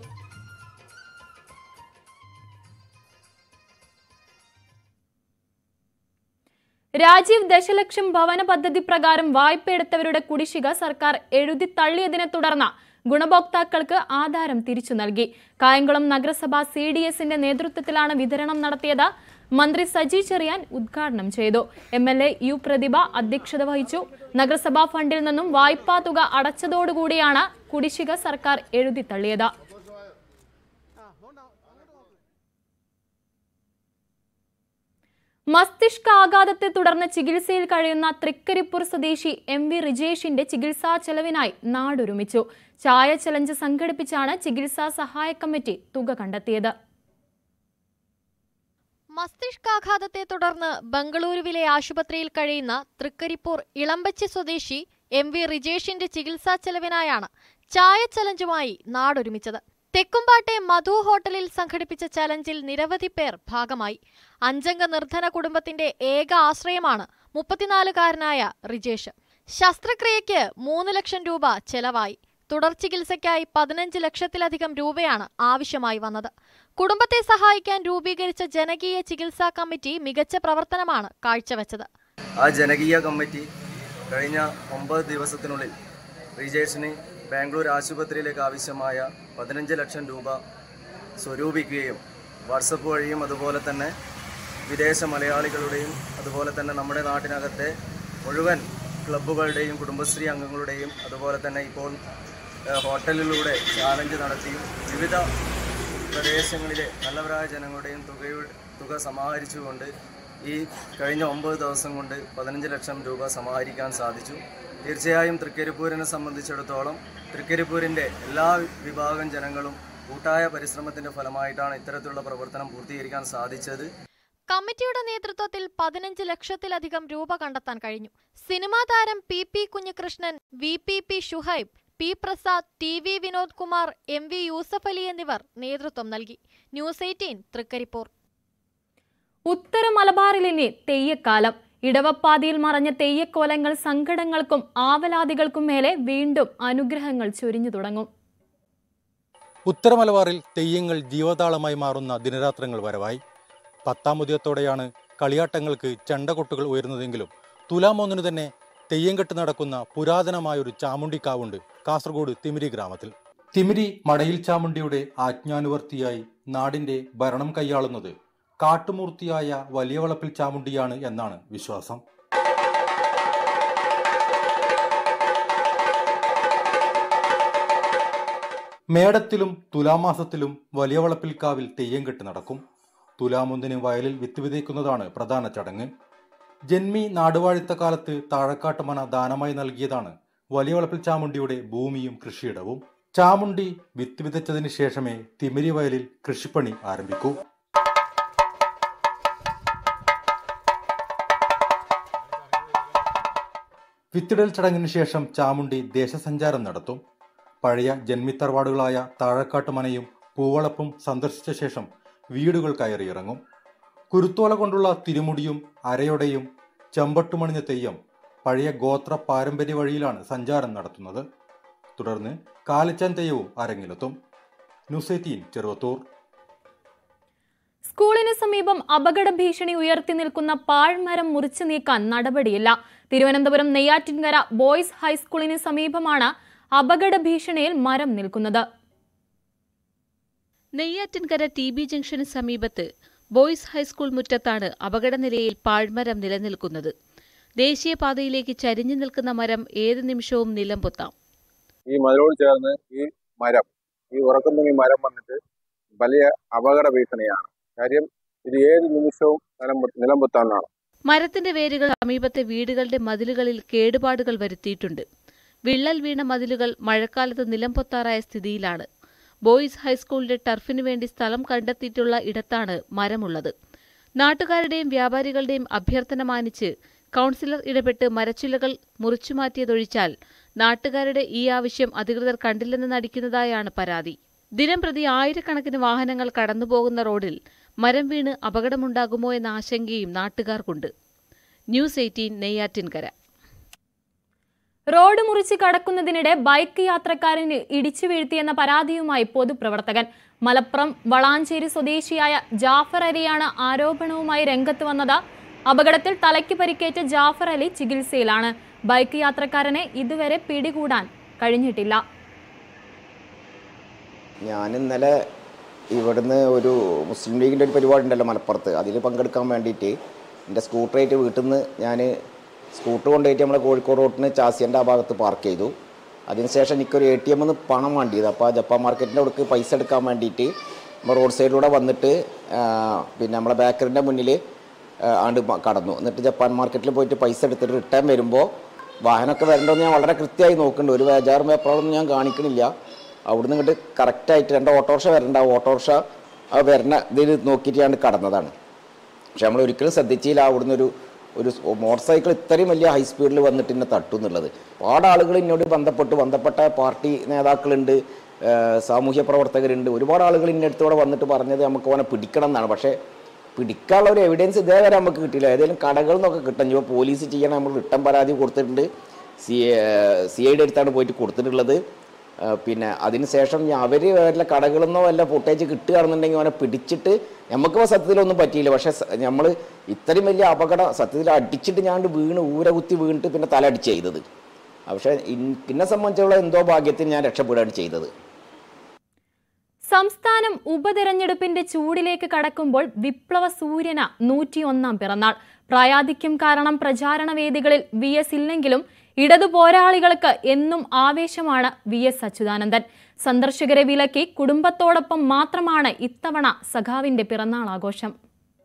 രാജീവ് ദശലക്ഷം ഭവന പദ്ധതി പ്രകാരം വായ്പയെടുത്തവരുടെ കുടിശ്ശിക സർക്കാർ എഴുതി തള്ളിയതിനെ തുടർന്ന് ഗുണഭോക്താക്കൾക്ക് ആധാരം തിരിച്ചു നൽകി കായംകുളം നഗരസഭ സി ഡി എസിന്റെ നേതൃത്വത്തിലാണ് വിതരണം നടത്തിയത് മന്ത്രി സജി ചെറിയാൻ ഉദ്ഘാടനം ചെയ്തു M L A U Prathibha അധ്യക്ഷത വഹിച്ചു നഗരസഭാ ഫണ്ടിൽ നിന്നും വായ്പാ തുക അടച്ചതോടുകൂടിയാണ് കുടിശ്ശിക സർക്കാർ എഴുതി തള്ളിയത് മസ്തിഷ്കാഘാതത്തെ തുടർന്ന് ചികിത്സയിൽ കഴിയുന്ന തൃക്കരിപ്പൂർ സ്വദേശി എം വി റിജേഷിന്റെ ചികിത്സാ ചെലവിനായി നാടൊരുമിച്ചു ചായ ചലഞ്ച് സംഘടിപ്പിച്ചാണ് ചികിത്സാ സഹായ കമ്മിറ്റി തുക കണ്ടെത്തിയത് മസ്തിഷ്കാഘാതത്തെ തുടർന്ന് ബംഗളൂരുവിലെ ആശുപത്രിയിൽ കഴിയുന്ന തൃക്കരിപ്പൂർ ഇളമ്പച്ചി സ്വദേശി എം വി റിജേഷിന്റെ ചികിത്സാ ചെലവിനായാണ് ചായ ചലഞ്ചുമായി നാടൊരുമിച്ചത് തെക്കുംപാട്ടെ മധു ഹോട്ടലിൽ സംഘടിപ്പിച്ച ചലഞ്ചിൽ നിരവധി പേർ ഭാഗമായി അഞ്ചംഗ നിർധന കുടുംബത്തിന്റെ ഏക ആശ്രയമാണ് മുപ്പത്തിനാലുകാരനായ റിജേഷ് ശസ്ത്രക്രിയയ്ക്ക് മൂന്ന് ലക്ഷം രൂപ ചെലവായി തുടർ ചികിത്സയ്ക്കായി പതിനഞ്ച് ലക്ഷത്തിലധികം രൂപയാണ് ആവശ്യമായി വന്നത് കുടുംബത്തെ സഹായിക്കാൻ രൂപീകരിച്ച ജനകീയ ചികിത്സാ കമ്മിറ്റി മികച്ച പ്രവർത്തനമാണ് കാഴ്ചവെച്ചത് ആ ജനകീയ കമ്മിറ്റി കഴിഞ്ഞ ഒമ്പത് ദിവസത്തിനുള്ളിൽ റിജേഷിന് ബാംഗ്ലൂർ ആശുപത്രിയിലേക്ക് ആവശ്യമായ പതിനഞ്ച് ലക്ഷം രൂപ സ്വരൂപിക്കുകയും വാട്സപ്പ് വഴിയും അതുപോലെ തന്നെ വിദേശ മലയാളികളുടെയും അതുപോലെ തന്നെ നമ്മുടെ നാട്ടിനകത്തെ മുഴുവൻ ക്ലബ്ബുകളുടെയും കുടുംബശ്രീ അംഗങ്ങളുടെയും അതുപോലെ തന്നെ ഇപ്പോൾ ഏഹ്, ഹോട്ടലിലൂടെ ചാലഞ്ച് നടത്തിയും വിവിധ പ്രദേശങ്ങളിലെ നല്ലവരായ ജനങ്ങളുടെയും തുകയുടെ തുക സമാഹരിച്ചുകൊണ്ട് ഈ കഴിഞ്ഞ ഒമ്പത് ദിവസം കൊണ്ട് പതിനഞ്ച് ലക്ഷം രൂപ സമാഹരിക്കാൻ സാധിച്ചു തീർച്ചയായും തൃക്കരിപ്പൂരിനെ സംബന്ധിച്ചിടത്തോളം തൃക്കരിപ്പൂരിൻ്റെ എല്ലാ വിഭാഗം ജനങ്ങളും കൂട്ടായ പരിശ്രമത്തിൻ്റെ ഫലമായിട്ടാണ് ഇത്തരത്തിലുള്ള പ്രവർത്തനം പൂർത്തീകരിക്കാൻ സാധിച്ചത് കമ്മിറ്റിയുടെ നേതൃത്വത്തിൽ പതിനഞ്ച് ലക്ഷത്തിലധികം രൂപ കണ്ടെത്താൻ കഴിഞ്ഞു സിനിമാ താരം P P Kunhikrishnan V P P Shuhaib P Prasad T V Vinod Kumar M V Yusuf Ali എന്നിവർ നേതൃത്വം നൽകി ന്യൂസ് എയ്റ്റീൻ തൃക്കരിപ്പൂർ ഉത്തര മലബാറിൽ ഇനി തെയ്യക്കാലം ഇടവപ്പാതിയിൽ മറഞ്ഞ തെയ്യക്കോലങ്ങൾ സങ്കടങ്ങൾക്കും ആവലാതികൾക്കും മേലെ വീണ്ടും അനുഗ്രഹങ്ങൾ ചൊരിഞ്ഞു തുടങ്ങും ഉത്തരമലബാറിൽ തെയ്യങ്ങൾ ജീവതാളമായി മാറുന്ന ദിനരാത്രങ്ങൾ വരവായി പത്താം ഉദയത്തോടെയാണ് കളിയാട്ടങ്ങൾക്ക് ചെണ്ടകൊട്ടുകൾ ഉയരുന്നതെങ്കിലും തുലാമൊന്നിനു തന്നെ തെയ്യം കെട്ട് നടക്കുന്ന പുരാതനമായൊരു ചാമുണ്ടിക്കാവുണ്ട് കാസർഗോഡ് തിമിരി ഗ്രാമത്തിൽ തിമിരി മടയിൽ ചാമുണ്ടിയുടെ ആജ്ഞാനുവർത്തിയായി നാടിന്റെ ഭരണം കൈയാളുന്നത് കാട്ടുമൂർത്തിയായ വലിയ വളപ്പിൽ ചാമുണ്ടിയാണ് എന്നാണ് വിശ്വാസം മേടത്തിലും തുലാമാസത്തിലും വലിയ വളപ്പിൽക്കാവിൽ തെയ്യം കെട്ട് നടക്കും തുലാമൊന്നിന് വയലിൽ വിത്ത് വിതയ്ക്കുന്നതാണ് പ്രധാന ചടങ്ങ് ജന്മി നാടുവാഴിത്ത കാലത്ത് താഴക്കാട്ട് മന ദാനമായി നൽകിയതാണ് വലിയ വളപ്പിൽ ചാമുണ്ടിയുടെ ഭൂമിയും കൃഷിയിടവും ചാമുണ്ടി വിത്ത് വിതച്ചതിന് ശേഷമേ തിമിരി വയലിൽ കൃഷിപ്പണി ആരംഭിക്കൂ വിത്തിടൽ ചടങ്ങിന് ശേഷം ചാമുണ്ടി ദേശസഞ്ചാരം നടത്തും പഴയ ജന്മിത്തറവാടുകളായ താഴക്കാട്ട് മനയും പൂവളപ്പും സന്ദർശിച്ച ശേഷം വീടുകൾ കയറിയിറങ്ങും കുരുത്തോല കൊണ്ടുള്ള തിരുമുടിയും അരയൊടയും ചെമ്പട്ടുമണിഞ്ഞ തെയ്യം പഴയ ഗോത്ര പാരമ്പര്യ വഴിയിലാണ് സഞ്ചാരം നടത്തുന്നത് തുടർന്ന് കാലിച്ചാൻ തെയ്യവും അരങ്ങിലെത്തും ന്യൂസ് എയ്റ്റീൻ ചെറുവത്തൂർ സ്കൂളിന് സമീപം അപകട ഭീഷണി ഉയർത്തി നിൽക്കുന്ന പാഴ്മരം മുറിച്ചു നീക്കാൻ നടപടിയില്ല തിരുവനന്തപുരം നെയ്യാറ്റിൻകര ബോയ്സ് ഹൈസ്കൂളിന് സമീപമാണ് അപകട ഭീഷണിയിൽ മരം നിൽക്കുന്നത് നെയ്യാറ്റിൻകര ടി ബി ജംഗ്ഷന് സമീപത്ത് ബോയ്സ് ഹൈസ്കൂൾ മുറ്റത്താണ് അപകടനിലയിൽ പാഴ്മരം നിലനിൽക്കുന്നത് ദേശീയപാതയിലേക്ക് ചരിഞ്ഞു നിൽക്കുന്ന മരം ഏത് നിമിഷവും നിലംപൊത്താം ഈ മതിലോട് ചേർന്ന് ഈ മരം ഈ ഉറക്കുന്നുങ്ങി മരം വന്നിട്ട് വലിയ അപകട ഭീഷണിയാണ് കാര്യം ഇത് ഏത് നിമിഷവും നിലം നിലംപൊത്താവുന്നതാണ് മരത്തിന്റെ വേരുകൾ സമീപത്തെ വീടുകളുടെ മതിലുകളിൽ കേടുപാടുകൾ വരുത്തിയിട്ടുണ്ട് വിള്ളൽ വീണ മതിലുകൾ മഴക്കാലത്ത് നിലംപൊത്താറായ സ്ഥിതിയിലാണ് ബോയ്സ് ഹൈസ്കൂളിന്റെ ടർഫിനു വേണ്ടി സ്ഥലം കണ്ടെത്തിയിട്ടുള്ള ഇടത്താണ് മരമുള്ളത് നാട്ടുകാരുടെയും വ്യാപാരികളുടെയും അഭ്യർത്ഥന മാനിച്ച് കൗൺസിലർ ഇടപെട്ട് മരച്ചില്ലകൾ മുറിച്ചുമാറ്റിയതൊഴിച്ചാൽ നാട്ടുകാരുടെ ഈ ആവശ്യം അധികൃതർ കണ്ടില്ലെന്ന് നടിക്കുന്നതായാണ് പരാതി ദിനം പ്രതി ആയിരക്കണക്കിന് വാഹനങ്ങൾ കടന്നുപോകുന്ന റോഡിൽ മരം വീണ് അപകടമുണ്ടാകുമോ എന്ന ആശങ്കയും നാട്ടുകാർക്കുണ്ട് ന്യൂസ് എയ്റ്റീൻ നെയ്യാറ്റിൻകര റോഡ് മുറിച്ച് കടക്കുന്നതിനിടെ ബൈക്ക് യാത്രക്കാരന് ഇടിച്ചു വീഴ്ത്തിയെന്ന പരാതിയുമായി പൊതുപ്രവർത്തകൻ മലപ്പുറം വളാഞ്ചേരി സ്വദേശിയായ ജാഫർ അലിയാണ് ആരോപണവുമായി രംഗത്ത് വന്നത് അപകടത്തിൽ തലയ്ക്ക് പരിക്കേറ്റ ജാഫർ അലി ചികിത്സയിലാണ് ബൈക്ക് യാത്രക്കാരനെ ഇതുവരെ പിടികൂടാൻ കഴിഞ്ഞിട്ടില്ല ഞാൻ ഇന്നലെ ഇവിടുന്ന് ഒരു മുസ്ലിം ലീഗിൻ്റെ ഒരു പരിപാടി ഉണ്ടല്ലോ മലപ്പുറത്ത് അതിൽ പങ്കെടുക്കാൻ വേണ്ടിയിട്ട് എൻ്റെ സ്കൂട്ടറായിട്ട് വീട്ടിൽ നിന്ന് ഞാൻ സ്കൂട്ടർ കൊണ്ടുപോയിട്ട് നമ്മളെ കോഴിക്കോട് റോട്ടിന് ചാസിയൻ്റെ ആ ഭാഗത്ത് പാർക്ക് ചെയ്തു അതിനുശേഷം എനിക്കൊരു എ ടി എമ്മിൽ നിന്ന് പണം വേണ്ടിയത് അപ്പോൾ ആ ജപ്പാൻ മാർക്കറ്റിൻ്റെ അവിടേക്ക് പൈസ എടുക്കാൻ വേണ്ടിയിട്ട് നമ്മൾ റോഡ് സൈഡിലൂടെ വന്നിട്ട് ആ, പിന്നെ നമ്മളെ ബേക്കറിൻ്റെ മുന്നിൽ ആണ്ട് മ- കടന്നു എന്നിട്ട് ജപ്പാൻ മാർക്കറ്റിൽ പോയിട്ട് പൈസ എടുത്തിട്ട് റിട്ടേൺ വരുമ്പോൾ വാഹനമൊക്കെ വരേണ്ടതെന്ന് ഞാൻ വളരെ കൃത്യമായി നോക്കുന്നുണ്ട് ഒരു ബേജാറും പേപ്പറൊന്നും ഞാൻ കാണിക്കണില്ല അവിടുന്ന് ഇങ്ങോട്ട് കറക്റ്റായിട്ട് രണ്ട് ഓട്ടോറിക്ഷ വരണ്ട ആ ഓട്ടോറിക്ഷ ആ വരുന്ന ഇതിൽ നോക്കിയിട്ട് ഞാൻ കടന്നതാണ് പക്ഷെ നമ്മൾ ഒരിക്കലും ശ്രദ്ധിച്ചില്ല അവിടുന്ന് ഒരു ഒരു മോട്ടോർ സൈക്കിൾ ഇത്രയും വലിയ ഹൈ സ്പീഡിൽ വന്നിട്ട് എന്നെ തട്ടു എന്നുള്ളത് ഒരുപാട് ആളുകൾ എന്നോട് ബന്ധപ്പെട്ട് ബന്ധപ്പെട്ട പാർട്ടി നേതാക്കളുണ്ട് ഏഹ് സാമൂഹ്യ പ്രവർത്തകരുണ്ട് ഒരുപാട് ആളുകൾ ഇന്ന അടുത്തോടെ വന്നിട്ട് പറഞ്ഞത് നമുക്ക് ഓനെ പിടിക്കണം എന്നാണ് പക്ഷേ പിടിക്കാനുള്ള ഒരു എവിഡൻസ് ഇതേവരെ നമുക്ക് കിട്ടിയില്ല ഏതെങ്കിലും കടകളിൽ നിന്നൊക്കെ കിട്ടും ഇപ്പോൾ പോലീസ് ചെയ്യണം നമ്മൾ റിട്ടേൺ പരാതി കൊടുത്തിട്ടുണ്ട് സി സി ഐയുടെ അടുത്താണ് പോയിട്ട് കൊടുത്തിട്ടുള്ളത് ആ, പിന്നെ അതിനുശേഷം അവർ വല്ല കടകളിൽ നിന്നോ വല്ല ഫുട്ടേജ് കിട്ടുകയാണെന്നുണ്ടെങ്കിൽ അവനെ പിടിച്ചിട്ട് നമുക്കിപ്പോൾ സത്യത്തിലൊന്നും പറ്റിയില്ല പക്ഷേ നമ്മൾ ഇത്രയും വലിയ അപകടം സത്യത്തിൽ അടിച്ചിട്ട് ഞാൻ വീണ് ഊര കുത്തി വീണിട്ട് പിന്നെ തല അടിച്ച് ചെയ്തത് പക്ഷേ ഇൻ- എന്നെ സംബന്ധിച്ചുള്ള എന്തോ ഭാഗ്യത്തിന് ഞാൻ രക്ഷപ്പെടുകയാണ് ചെയ്തത് സംസ്ഥാനം ഉപതെരഞ്ഞെടുപ്പിന്റെ ചൂടിലേക്ക് കടക്കുമ്പോൾ വിപ്ലവ സൂര്യന നൂറ്റിയൊന്നാം പിറന്നാൾ പ്രായാധിക്യം കാരണം പ്രചാരണ വേദികളിൽ വി എസ് ഇല്ലെങ്കിലും ഇടതു പോരാളികൾക്ക് എന്നും ആവേശമാണ് വി എസ് അച്യുതാനന്ദൻ സന്ദർശകരെ വിലക്കി കുടുംബത്തോടൊപ്പം മാത്രമാണ് ഇത്തവണ സഖാവിന്റെ പിറന്നാൾ ആഘോഷം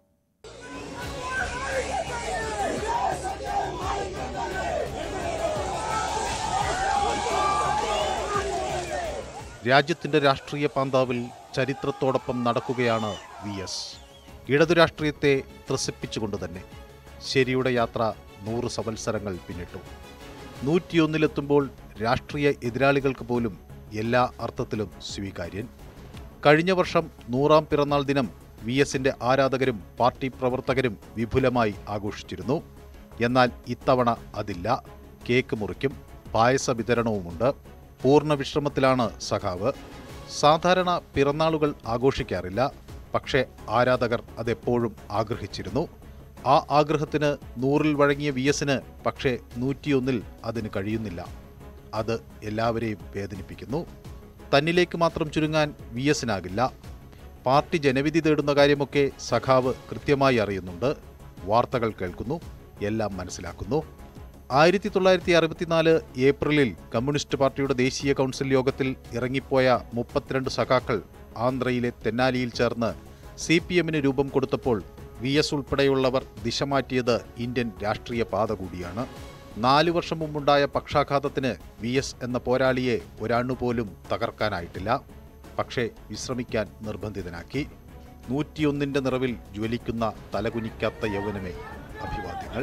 രാജ്യത്തിന്റെ രാഷ്ട്രീയ പാന്താവിൽ ചരിത്രത്തോടൊപ്പം നടക്കുകയാണ് വി എസ് ഇടതു രാഷ്ട്രീയത്തെ ത്രസിപ്പിച്ചുകൊണ്ട് തന്നെ ശരിയുടെ യാത്ര നൂറ് സംവത്സരങ്ങൾ പിന്നിട്ടു നൂറ്റിയൊന്നിലെത്തുമ്പോൾ രാഷ്ട്രീയ എതിരാളികൾക്ക് പോലും എല്ലാ അർത്ഥത്തിലും സ്വീകാര്യൻ കഴിഞ്ഞ വർഷം നൂറാം പിറന്നാൾ ദിനം വി എസിന്റെ ആരാധകരും പാർട്ടി പ്രവർത്തകരും വിപുലമായി ആഘോഷിച്ചിരുന്നു എന്നാൽ ഇത്തവണ അതില്ല കേക്ക് മുറിക്കും പായസ വിതരണവുമുണ്ട് പൂർണ്ണ വിശ്രമത്തിലാണ് സഖാവ് സാധാരണ പിറന്നാളുകൾ ആഘോഷിക്കാറില്ല പക്ഷേ ആരാധകർ അതെപ്പോഴും ആഗ്രഹിച്ചിരുന്നു ആ ആഗ്രഹത്തിന് നൂറിൽ വഴങ്ങിയ വി എസിന് പക്ഷേ നൂറ്റിയൊന്നിൽ അതിന് കഴിയുന്നില്ല അത് എല്ലാവരെയും വേദനിപ്പിക്കുന്നു തന്നിലേക്ക് മാത്രം ചുരുങ്ങാൻ വി എസിനാകില്ല പാർട്ടി ജനവിധി തേടുന്ന കാര്യമൊക്കെ സഖാവ് കൃത്യമായി അറിയുന്നുണ്ട് വാർത്തകൾ കേൾക്കുന്നു എല്ലാം മനസ്സിലാക്കുന്നു ആയിരത്തി തൊള്ളായിരത്തി അറുപത്തിനാല് ഏപ്രിലിൽ കമ്മ്യൂണിസ്റ്റ് പാർട്ടിയുടെ ദേശീയ കൗൺസിൽ യോഗത്തിൽ ഇറങ്ങിപ്പോയ മുപ്പത്തിരണ്ട് സഖാക്കൾ ആന്ധ്രയിലെ തെന്നാലിയിൽ ചേർന്ന് സി പി എമ്മിന് രൂപം കൊടുത്തപ്പോൾ വി എസ് ഉൾപ്പെടെയുള്ളവർ ദിശ മാറ്റിയത് ഇന്ത്യൻ രാഷ്ട്രീയ പാത കൂടിയാണ് നാലു വർഷം മുമ്പുണ്ടായ പക്ഷാഘാതത്തിന് വി എസ് എന്ന പോരാളിയെ ഒരാണുപോലും തകർക്കാനായിട്ടില്ല പക്ഷേ വിശ്രമിക്കാൻ നിർബന്ധിതനാക്കി നൂറ്റിയൊന്നിന്റെ നിറവിൽ ജ്വലിക്കുന്ന തലകുനിക്കാത്ത യൗവനമേ അഭിവാദ്യങ്ങൾ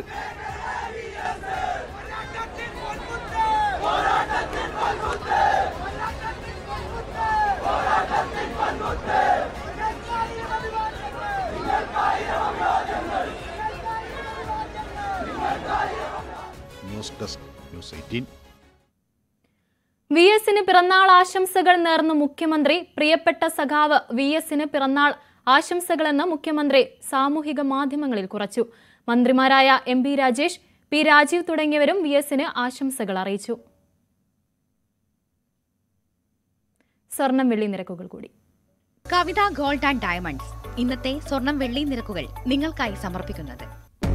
news desk news eighteen V എസിന് പിറന്നാൾ ആശംസകൾ നേർന്ന മുഖ്യമന്ത്രി പ്രിയപ്പെട്ട സഖാവ് വി എസിന് പിറന്നാൾ ആശംസകളെന്ന് മുഖ്യമന്ത്രി സാമൂഹിക മാധ്യമങ്ങളിൽ കുറിച്ചു മന്ത്രിമാരായ M P Rajesh P Rajeev തുടങ്ങിയവരും വി എസിന് ആശംസകൾ അറിയിച്ചു സ്വർണം വെള്ളി നിരക്കുകൾ കൂടി കവിത ഗോൾഡ് ആൻഡ് ഡയമണ്ട്സ് ഇന്നത്തെ സ്വർണം വെള്ളി നിരക്കുകൾ നിങ്ങൾക്കായി സമർപ്പിക്കുന്നത്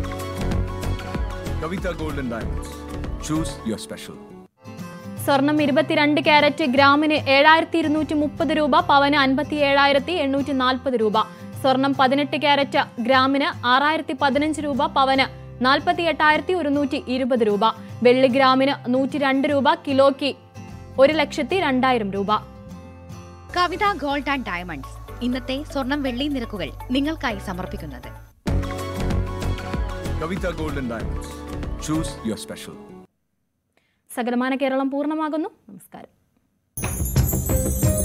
Kavita Gold and Diamonds. Choose your special. സ്വർണം ഇരുപത്തിരണ്ട് ക്യാരറ്റ് ഗ്രാമിന് ഏഴായിരത്തി ഇരുന്നൂറ്റി മുപ്പത് രൂപ പവന് അൻപത്തി ഏഴായിരത്തി എണ്ണൂറ്റി നാൽപ്പത് രൂപ സ്വർണം പതിനെട്ട് ക്യാരറ്റ് ഗ്രാമിന് ആറായിരത്തി പതിനഞ്ച് രൂപ പവന് നാൽപ്പത്തി എട്ടായിരത്തി ഒരുന്നൂറ്റി ഇരുപത് രൂപ വെള്ളി ഗ്രാമിന് നൂറ്റി രണ്ട് രൂപ കിലോയ്ക്ക് ഒരു ലക്ഷത്തി രണ്ടായിരം രൂപ കവിത ഗോൾഡ് ആൻഡ് ഡയമണ്ട്സ് ഇന്നത്തെ സ്വർണം വെള്ളി നിരക്കുകൾ നിങ്ങൾക്കായി സമർപ്പിക്കുന്നത് Kavita Gold and Diamonds. Choose your special. സകലമാന കേരളം പൂർണ്ണമാകുന്നു നമസ്കാരം